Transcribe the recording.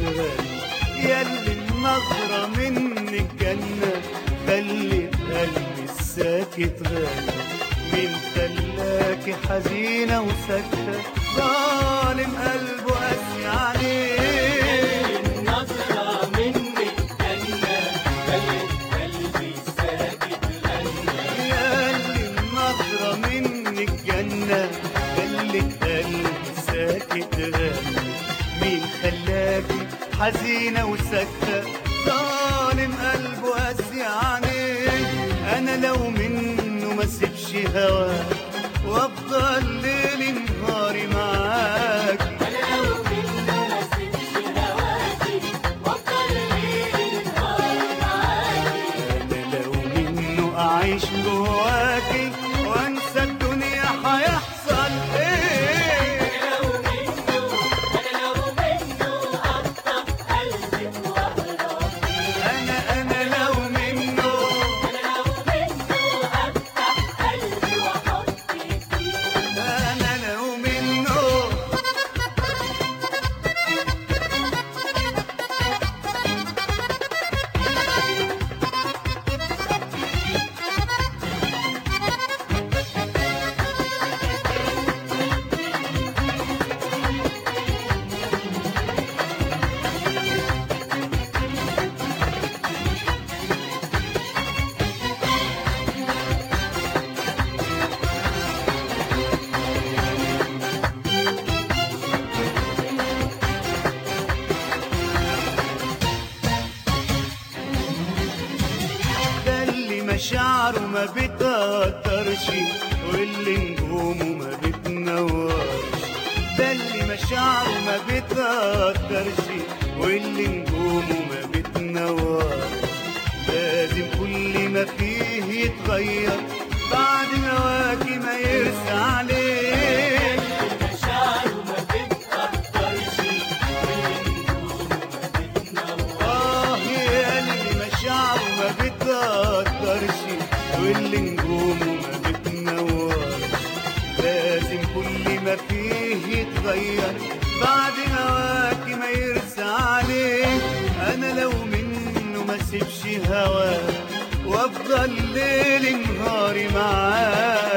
تغني ياللي النظرة منك جنة خلي قلبي الساكت غني مين خلاكي حزينة وساكتة ظالم قلبه قاسي عليه النظرة منك جنة خلت قلبي ساكت غنى ياللي النظرة منك جنة خلت قلبي ساكت غني مين خلاكي حزينة وساكتة ظالم قلبه قاسي عليه أنا لو منه ما سيبش هواك وأفضل ليل نهاري معاك أنا لو منه ما سبش هواكي وأفضل ليل نهار معاكي أنا لو منه أعيش جواكي وأنسى الدنيا هيحصل إيه لو منه أنا لو منه أخطف قلبك وأهرب أنا أنا لو منه أنا لو منه أفتح قلبي وأحط فيه أنا لو منه ده اللي مشاعره ما بتقدرش واللي نجومه ما بتنورش ده اللي مشاعره ما بتقدرش واللي نجومه ما بتنورش لازم كل ما فيه يتغير بعد هواكي ما يرسى عليه مشاعره ما بتقدرش والنجوم ما بتنور آه يا اللي مشاعره ما بتقدرش واللي نجومه ما بتنورش لازم كل ما فيه يتغير بعد هواكي ما يرسى عليه انا لو منه ما سيبش هواك وافضل ليل نهاري معاك